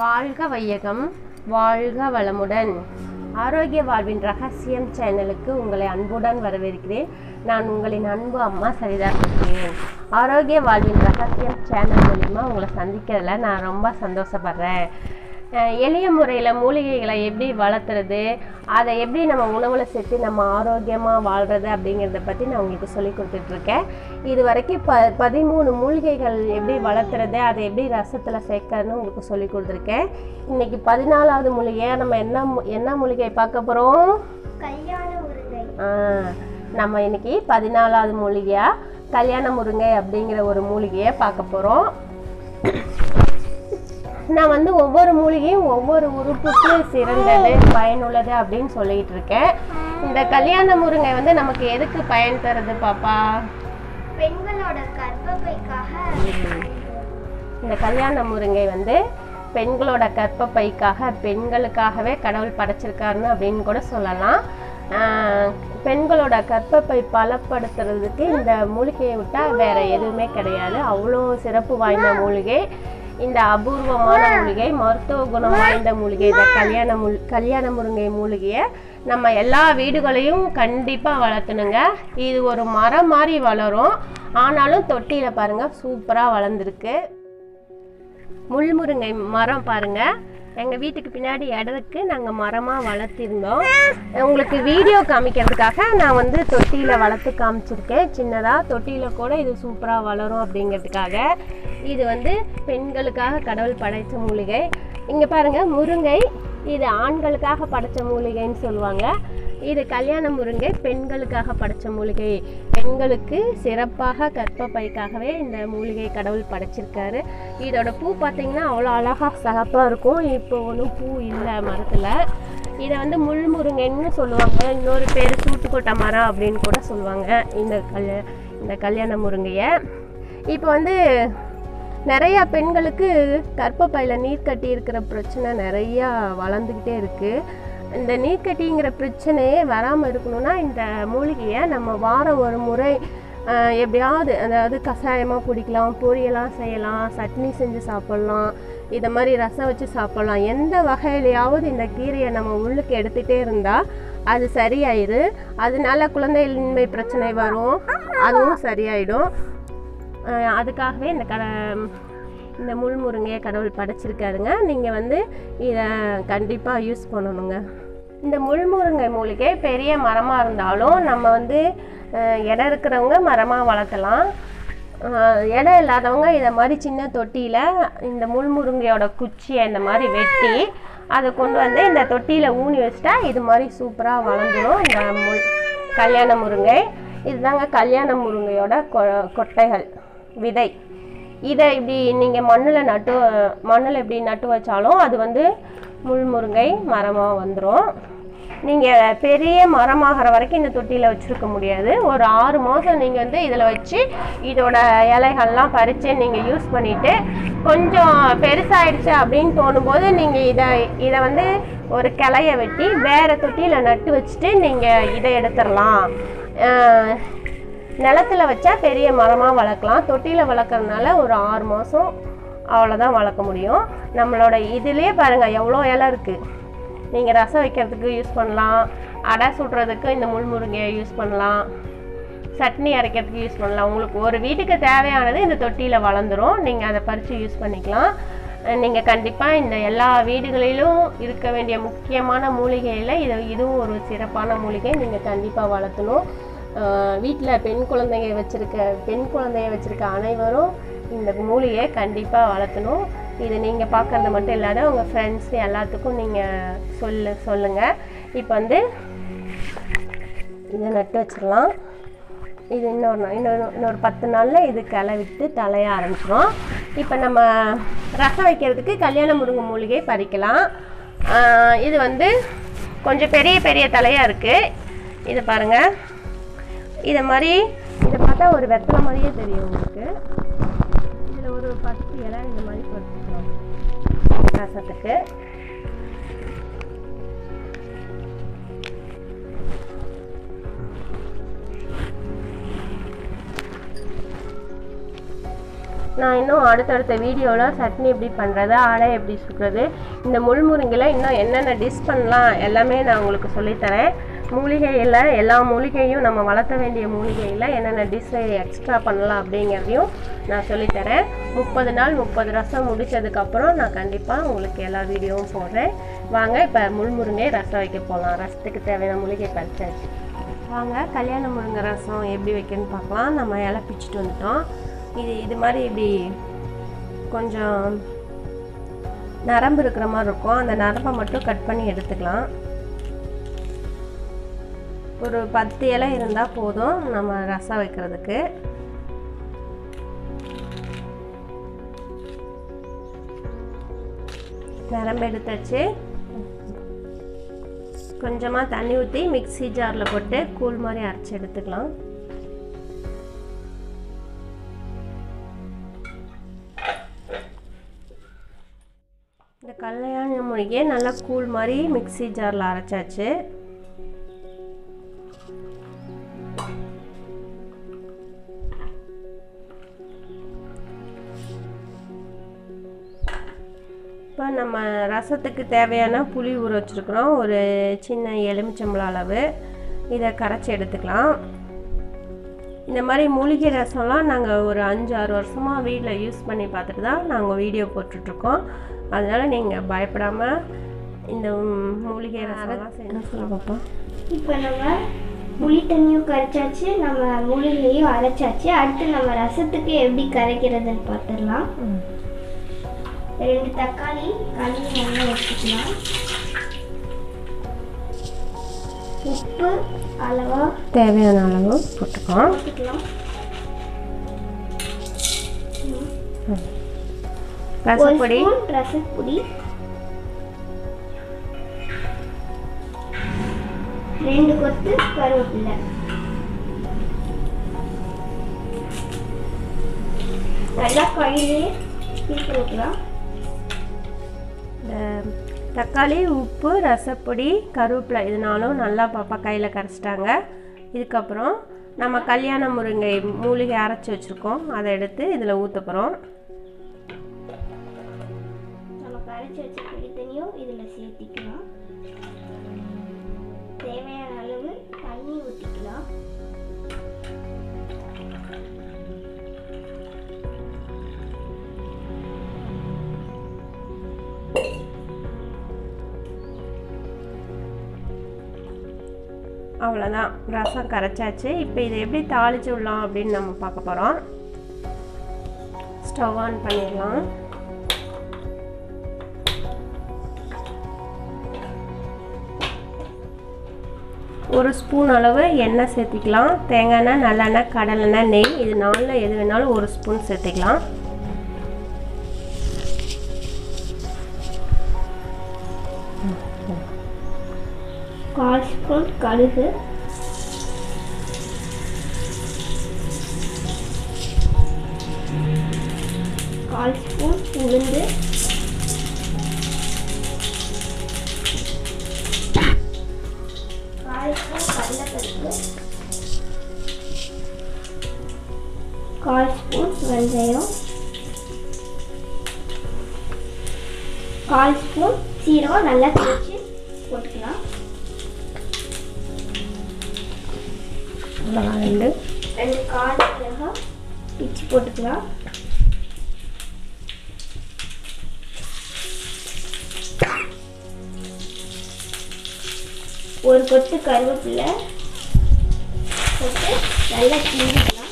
வாழ்க வையகம் வாழ்க வளமுடன் ஆரோக்கிய வாழ்வின் ரகசியம் சேனலுக்கு உங்களை அன்புடன் வரவேற்கிறேன் நான் உங்களின் அன்பு அம்மா சரிதா பேசுகிறேன் ஆரோக்கிய வாழ்வின் ரகசியம் சேனல் மூலிமா உங்களை சந்திக்கிறதுல நான் ரொம்ப சந்தோஷப்படுறேன் அஹ் எளிய முறையில் மூலிகைகளை எப்படி வளர்த்துறது அதை எப்படி நம்ம உணவில் சேர்த்து நம்ம ஆரோக்கியமாக வாழ்கிறது அப்படிங்கிறத பற்றி நான் உங்களுக்கு சொல்லி கொடுத்துட்ருக்கேன் இது வரைக்கும் ப பதிமூணு மூலிகைகள் எப்படி வளர்த்துறது அதை எப்படி ரசத்தில் சேர்க்கறதுன்னு உங்களுக்கு சொல்லி கொடுத்துருக்கேன் இன்றைக்கி பதினாலாவது மூலிகையாக நம்ம என்ன மூ- என்ன மூலிகை பார்க்க போகிறோம் கல்யாண உருளை நம்ம இன்னைக்கு பதினாலாவது மூலிகையாக கல்யாண முருங்கை அப்படிங்கிற ஒரு மூலிகையை பார்க்க போகிறோம் நான் வந்து ஒவ்வொரு மூலிகையும் ஒவ்வொரு உறுப்புக்கு சிறந்தது பயனுள்ளது அப்படின்னு சொல்லிட்டு இருக்கேன் இந்த கல்யாண முருங்கை வந்து நமக்கு எதுக்கு பயன் தருது பாப்பா பெண்களோட கர்ப்பப்பைக்காக இந்த கல்யாண முருங்கை வந்து பெண்களோட கர்ப்பப்பைக்காக பெண்களுக்காகவே கடவுள் படைச்சிருக்காருன்னு அப்படின்னு கூட சொல்லலாம் ஆஹ் பெண்களோட கர்ப்பப்பை பலப்படுத்துறதுக்கு இந்த மூலிகையை விட்டால் வேற எதுவுமே கிடையாது அவ்வளோ சிறப்பு வாய்ந்த மூலிகை இந்த அபூர்வமான மூலிகை மருத்துவ குணம் வாய்ந்த மூலிகை இந்த கல்யாண முல் கல்யாண முருங்கை மூலிகையை நம்ம எல்லா வீடுகளையும் கண்டிப்பாக வளர்த்தணுங்க இது ஒரு மரம் மாதிரி வளரும் ஆனாலும் தொட்டியில் பாருங்கள் சூப்பராக வளர்ந்துருக்கு முள்முருங்கை மரம் பாருங்க எங்கள் வீட்டுக்கு பின்னாடி இடத்துக்கு நாங்கள் மரமாக வளர்த்திருந்தோம் உங்களுக்கு வீடியோ காமிக்கிறதுக்காக நான் வந்து தொட்டியில் வளர்த்து காமிச்சிருக்கேன் சின்னதாக தொட்டியில் கூட இது சூப்பராக வளரும் அப்படிங்கிறதுக்காக இது வந்து பெண்களுக்காக கடவுள் படைத்த மூலிகை இங்கே பாருங்க முருங்கை இது ஆண்களுக்காக படைத்த மூலிகைன்னு சொல்லுவாங்க இது கல்யாண முருங்கை பெண்களுக்காக படைச்ச மூலிகை பெண்களுக்கு சிறப்பாக கர்ப்பப்பைக்காகவே இந்த மூலிகை கடவுள் படைச்சிருக்காரு இதோட பூ பார்த்தீங்கன்னா அவ்வளோ அழகாக சகப்பாக இருக்கும் இப்போ ஒன்றும் பூ இல்லை மரத்தில் இதை வந்து முள் முருங்கைன்னு சொல்லுவாங்க இன்னொரு பேர் சூட்டுக்கொட்டை மரம் அப்படின்னு கூட சொல்லுவாங்க இந்த கல்ய இந்த கல்யாண முருங்கையை இப்போ வந்து நிறையா பெண்களுக்கு கர்ப்பப்பையில் நீர் கட்டி இருக்கிற பிரச்சனை நிறையா வளர்ந்துக்கிட்டே இருக்குது இந்த நீர்க்கட்டிங்கிற பிரச்சனையே வராமல் இருக்கணும்னா இந்த மூலிகையை நம்ம வாரம் ஒரு முறை ஆஹ், எப்படியாவது அதாவது கஷாயமாக குடிக்கலாம் பொரியலாம் செய்யலாம் சட்னி செஞ்சு சாப்பிட்லாம் இதை மாதிரி ரசம் வச்சு சாப்பிட்லாம் எந்த வகையிலையாவது இந்த கீரையை நம்ம உள்ளுக்கு எடுத்துகிட்டே இருந்தால் அது சரியாயிரு அதனால குழந்தையின்மை பிரச்சனை வரும் அதுவும் சரியாயிடும் அஹ் அதுக்காகவே இந்த கட இந்த முள் முருங்கையை கடவுள் படைச்சிருக்காருங்க நீங்கள் வந்து இதை கண்டிப்பாக யூஸ் பண்ணணுங்க இந்த முள் முருங்கை மூலிகை பெரிய மரமாக இருந்தாலும் நம்ம வந்து அஹ், இடம் இருக்கிறவங்க மரமாக வளர்த்தலாம் அஹ், இடம் இல்லாதவங்க இதை மாதிரி சின்ன தொட்டியில் இந்த முள் முருங்கையோட குச்சியை இந்த மாதிரி வெட்டி அதை கொண்டு வந்து இந்த தொட்டியில் ஊனி வச்சிட்டா இது மாதிரி சூப்பராக வளர்ந்துடும் இந்த முள் கல்யாண முருங்கை இதுதாங்க கல்யாண முருங்கையோட கொ- கொட்டைகள் விதை இதை இப்படி நீங்கள் மண்ணில் நட்டு மண்ணில் இப்படி நட்டு வச்சாலும் அது வந்து முள் முருங்கை மரமாக வந்துடும் நீங்கள் பெரிய மரமாகிற வரைக்கும் இந்த தொட்டியில் வச்சுருக்க முடியாது ஒரு ஆறு மாதம் நீங்கள் வந்து இதில் வச்சு இதோட இலைகள்லாம் பறித்து நீங்கள் யூஸ் பண்ணிவிட்டு கொஞ்சம் பெருசாயிடுச்சு அப்படின்னு தோணும்போது நீங்கள் இதை இதை வந்து ஒரு கிளைய வெட்டி வேறு தொட்டியில் நட்டு வச்சுட்டு நீங்கள் இதை எடுத்துடலாம் அஹ் நிலத்துல வச்சா பெரிய மரமாக வளர்க்கலாம் தொட்டியில் வளர்க்குறதுனால ஒரு ஆறு மாதம் அவ்வளோதான் வளர்க்க முடியும் நம்மளோட இதுலேயே பாருங்கள் எவ்வளோ இலை இருக்குது நீங்கள் ரசம் வைக்கிறதுக்கு யூஸ் பண்ணலாம் அடை சுடுறதுக்கு இந்த முள்முருங்கையை யூஸ் பண்ணலாம் சட்னி அரைக்கிறதுக்கு யூஸ் பண்ணலாம் உங்களுக்கு ஒரு வீட்டுக்கு தேவையானது இந்த தொட்டியில் வளர்ந்துரும் நீங்கள் அதை பறித்து யூஸ் பண்ணிக்கலாம் நீங்கள் கண்டிப்பாக இந்த எல்லா வீடுகளிலும் இருக்க வேண்டிய முக்கியமான மூலிகையில் இது இதுவும் ஒரு சிறப்பான மூலிகை நீங்கள் கண்டிப்பாக வளர்த்தணும் வீட்டில் பெண் குழந்தைங்க வச்சுருக்க பெண் குழந்தைய வச்சுருக்க அனைவரும் இந்த மூலிகையை கண்டிப்பாக வளர்த்தணும் இது நீங்கள் பார்க்குறது மட்டும் இல்லாத உங்கள் ஃப்ரெண்ட்ஸ் எல்லாத்துக்கும் நீங்கள் சொல்லு சொல்லுங்கள் இப்போ வந்து இதை நட்டு வச்சிடலாம் இது இன்னொரு நாள் இன்னொரு இன்னொரு பத்து நாளில் இது கிளை விட்டு தலைய ஆரம்பிச்சிடும் இப்போ நம்ம ரசம் வைக்கிறதுக்கு கல்யாண முருங்கை மூலிகை பறிக்கலாம் ஆஹ் இது வந்து கொஞ்சம் பெரிய பெரிய தலையாக இருக்குது இதை பாருங்கள் இதை மாதிரி இதை பார்த்தா ஒரு வெத்தலை மாதிரியே தெரியும் உங்களுக்கு இதில் ஒரு பத்து இலை இந்த மாதிரி போட்டுக்கலாம் ரசத்துக்கு நான் இன்னும் அடுத்தடுத்த வீடியோவில் சட்னி எப்படி பண்ணுறது அடை எப்படி சுடுறது இந்த முள்முருங்கையில் இன்னும் என்னென்ன டிஷ் பண்ணலாம் எல்லாமே நான் உங்களுக்கு சொல்லித்தரேன் மூலிகையில் எல்லா மூலிகையும் நம்ம வளர்த்த வேண்டிய மூலிகையில் என்னென்ன டிஷ்ஷை எக்ஸ்ட்ரா பண்ணலாம் அப்படிங்கிறதையும் நான் சொல்லித்தரேன் முப்பது நாள் முப்பது ரசம் முடிச்சதுக்கப்புறம் நான் கண்டிப்பாக உங்களுக்கு எல்லா வீடியோவும் போடுறேன் வாங்க இப்போ முள்முருங்கை ரசம் வைக்க போகலாம் ரசத்துக்கு தேவையான மூலிகை பறிச்சாச்சு வாங்க கல்யாண முருங்கை ரசம் எப்படி வைக்கணும்னு பார்க்கலாம் நம்ம இலை பிச்சுட்டு வந்துட்டோம் இது இது மாதிரி இப்படி கொஞ்சம் நரம்பு இருக்கிற மாதிரி இருக்கும் அந்த நரம்பை மட்டும் கட் பண்ணி எடுத்துக்கலாம் ஒரு பத்து இலை இருந்தால் போதும் நம்ம ரசம் வைக்கிறதுக்கு நரம்பு எடுத்தாச்சு கொஞ்சமாக தண்ணி ஊற்றி மிக்ஸி ஜாரில் போட்டு கூழ் மாதிரி அரைச்சி எடுத்துக்கலாம் இந்த கல்யாண மூலிகையை நல்லா கூழ் மாதிரி மிக்ஸி ஜாரில் அரைச்சாச்சு இப்போ நம்ம ரசத்துக்கு தேவையான புளி ஊற வச்சுருக்குறோம் ஒரு சின்ன எலுமிச்சம்பழம் அளவு இதை கரைச்சி எடுத்துக்கலாம் இந்த மாதிரி மூலிகை ரசம்லாம் நாங்கள் ஒரு அஞ்சு ஆறு வருஷமாக வீட்டில் யூஸ் பண்ணி பார்த்துட்டு தான் நாங்கள் வீடியோ போட்டுட்ருக்கோம் அதனால் நீங்கள் பயப்படாமல் இந்த ம், மூலிகை ரசம்லாம் செஞ்சு சொல்ல பார்ப்போம் இப்போ நம்ம புளி தண்ணியும் கரைச்சாச்சு நம்ம மூலிகையும் அரைச்சாச்சு அடுத்து நம்ம ரசத்துக்கு எப்படி கரைக்கிறதுன்னு பார்த்துடலாம் ரெண்டு தக்காளி கழுவி நல்லா வச்சுக்கலாம் உப்பு அளவா தேவையான அளவு போட்டுக்கலாம் போட்டுக்கலாம் ஒரு ரசப்பொடி ஸ்பூன் ரசப்பொடி ரெண்டு கொத்து கருவேப்பிலை நல்லா கையிலே பீட்டு வைக்கலாம் இந்த தக்காளி உப்பு ரசப்பொடி கருவேப்பிலை இதனாலும் நல்லா பாப்பா கையில் கரைச்சிட்டாங்க இதுக்கப்புறம் நம்ம கல்யாண முருங்கை மூலிகை அரைச்சி வச்சுருக்கோம் அதை எடுத்து இதில் ஊற்ற போகிறோம் நம்ம கரைச்சி வச்ச புளி தண்ணியும் இதில் சேர்த்திக்கலாம் தேவையான அளவு தண்ணி ஊற்றிக்கலாம் அவ்வளோதான் ரசம் கரைச்சாச்சு இப்போ இதை எப்படி தாளிச்சு விடலாம் அப்படின்னு நம்ம பார்க்க போகிறோம் ஸ்டவ் ஆன் பண்ணிடலாம் ஒரு ஸ்பூன் அளவு எண்ணெய் சேர்த்திக்கலாம் தேங்காய் எண்ணெய் நல்லெண்ணெய் கடலெண்ணெய் நெய் இது நாலில் எது வேணாலும் ஒரு ஸ்பூன் சேர்த்திக்கலாம் கால் ஸ்பூன் கடுகு கால் ஸ்பூன் உளுந்து கால் ஸ்பூன் கடலைப்பருப்பு கால் ஸ்பூன் வெந்தயம் கால் ஸ்பூன் சீரகம் நல்லா தேய்ச்சி போட்டுக்கலாம் அவ்வளோதான் ரெண்டு ரெண்டு கால் மிளகாய் பிச்சு போட்டுக்கலாம் ஒரு கொத்து கருவேப்பிலை போட்டு நல்லா கிண்டிக்கலாம்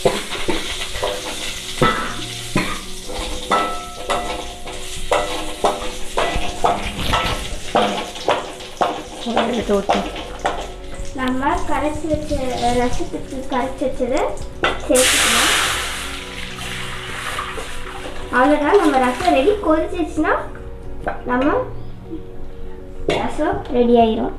எடுத்து ஊற்றி நம்ம கரைச்சி வச்ச ரசத்துக்கு கரைச்சி வச்சதை சேர்த்துக்கலாம் அவ்வளோதான் நம்ம ரசம் ரெடி கொதிச்சிச்சுன்னா நம்ம ரசம் ரெடி ஆயிரும்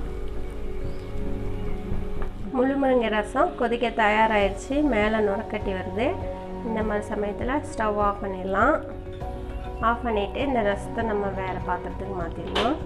முள்ளுமுருங்கை ரசம் கொதிக்க தயாராகிடுச்சு மேலே நுரக்கட்டி வருது இந்த மாதிரி சமயத்தில் ஸ்டவ் ஆஃப் பண்ணிடலாம் ஆஃப் பண்ணிவிட்டு இந்த ரசத்தை நம்ம வேறு பாத்திரத்துக்கு மாற்றிடலாம்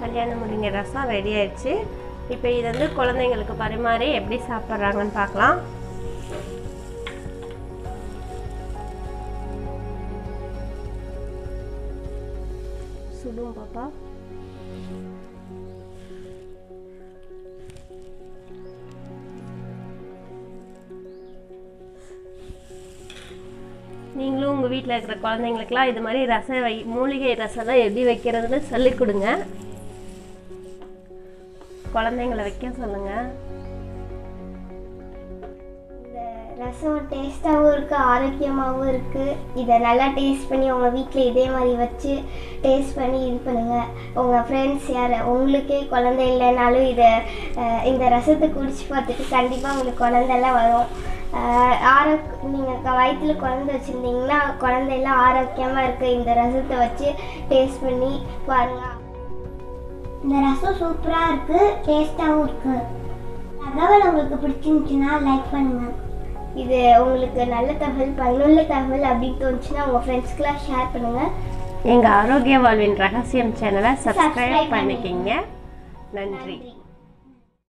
கல்யாண முருங்கை ரசம் ரெடி ஆயிடுச்சு இப்போ இது வந்து குழந்தைங்களுக்கு பரிமாறி எப்படி சாப்பிட்றாங்கன்னு பார்க்கலாம் சுடும் பாப்பா நீங்களும் உங்கள் வீட்டில் இருக்கிற குழந்தைங்களுக்குலாம் இது மாதிரி ரசம் வை மூலிகை ரசம்லாம் எப்படி வைக்கிறதுன்னு சொல்லிக் கொடுங்க குழந்தைங்கள வைக்க சொல்லுங்கள் இந்த ரசம் டேஸ்ட்டாகவும் இருக்குது ஆரோக்கியமாகவும் இருக்குது இதை நல்லா டேஸ்ட் பண்ணி உங்கள் வீட்டில் இதே மாதிரி வச்சு டேஸ்ட் பண்ணி இது பண்ணுங்கள் உங்கள் ஃப்ரெண்ட்ஸ் யார் உங்களுக்கே குழந்தை இல்லைனாலும் இதை அஹ், இந்த ரசத்தை குடிச்சு பார்த்துட்டு கண்டிப்பாக உங்களுக்கு குழந்தைலாம் வரும் ஆரோக் நீங்கள் வயிற்றில் குழந்தை வச்சுருந்தீங்கன்னா குழந்தையெல்லாம் ஆரோக்கியமாக இருக்குது இந்த ரசத்தை வச்சு டேஸ்ட் பண்ணி பாருங்கள் இந்த ரசம் சூப்பராக இருக்குது டேஸ்ட்டாகவும் இருக்குது தகவல் உங்களுக்கு பிடிச்சிருந்துச்சுன்னா லைக் பண்ணுங்கள் இது உங்களுக்கு நல்ல தகவல் பயனுள்ள தகவல் அப்படின்னு தோணுச்சுன்னா உங்கள் ஃப்ரெண்ட்ஸ்க்கெலாம் ஷேர் பண்ணுங்கள் எங்கள் ஆரோக்கிய வாழ்வின் ரகசியம் சேனலை Subscribe சப்ஸ்கிரைப் பண்ணிக்கிங்க நன்றி நன்றி